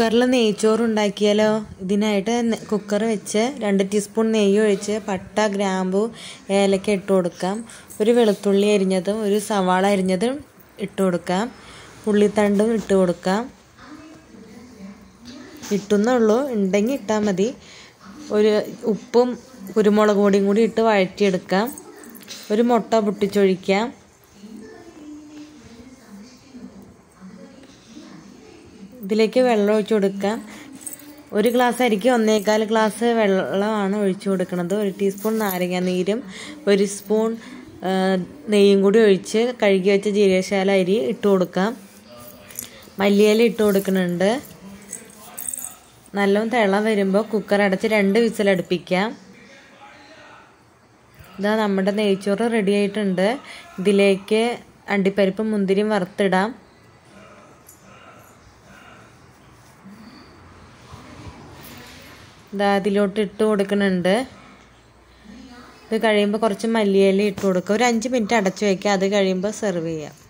കുക്കറിൽ നെയ്ച്ചോറ് ഉണ്ടാക്കിയാലോ ഇതിനായിട്ട് കുക്കർ വെച്ച് രണ്ട് ടീസ്പൂൺ നെയ്യ് ഒഴിച്ച് പട്ട ഗ്രാമ്പു ഏലക്ക ഇട്ട് കൊടുക്കാം ഒരു വെളുത്തുള്ളി അരിഞ്ഞതും ഒരു സവാള അരിഞ്ഞതും ഇട്ട് കൊടുക്കാം ഉള്ളിത്തണ്ടും ഇട്ട് കൊടുക്കാം ഇട്ടുന്നുള്ളൂ ഉണ്ടെങ്കിൽ ഇട്ടാൽ മതി ഒരു ഉപ്പും കുരുമുളക് പൊടിയും കൂടി ഇട്ട് വഴറ്റിയെടുക്കാം ഒരു മുട്ട പൊട്ടിച്ചൊഴിക്കാം ഇതിലേക്ക് വെള്ളം ഒഴിച്ചു കൊടുക്കാം ഒരു ഗ്ലാസ് അരിക്ക് ഒന്നേകാൽ ഗ്ലാസ് വെള്ളമാണ് ഒഴിച്ചു കൊടുക്കുന്നത് ഒരു ടീസ്പൂൺ നാരങ്ങ നീരും ഒരു സ്പൂൺ നെയ്യും കൂടി ഒഴിച്ച് കഴുകി വെച്ച ജീരകശാല അരി ഇട്ട് കൊടുക്കാം മല്ലിയില ഇട്ട് കൊടുക്കുന്നുണ്ട് നല്ലോണം തിള വരുമ്പോൾ കുക്കർ അടച്ച് രണ്ട് വിസിലടുപ്പിക്കാം ഇതാ നമ്മുടെ നെയ്ച്ചോറ് റെഡി ആയിട്ടുണ്ട് ഇതിലേക്ക് അണ്ടിപ്പരിപ്പും മുന്തിരിയും വറുത്തിടാം ഇതാ അതിലോട്ട് ഇട്ട് കൊടുക്കുന്നുണ്ട് ഇത് കഴിയുമ്പോൾ കുറച്ച് മല്ലിയില ഇട്ട് കൊടുക്കുക ഒരു അഞ്ച് മിനിറ്റ് അടച്ചു വയ്ക്കുക അത് കഴിയുമ്പോൾ സെർവ് ചെയ്യാം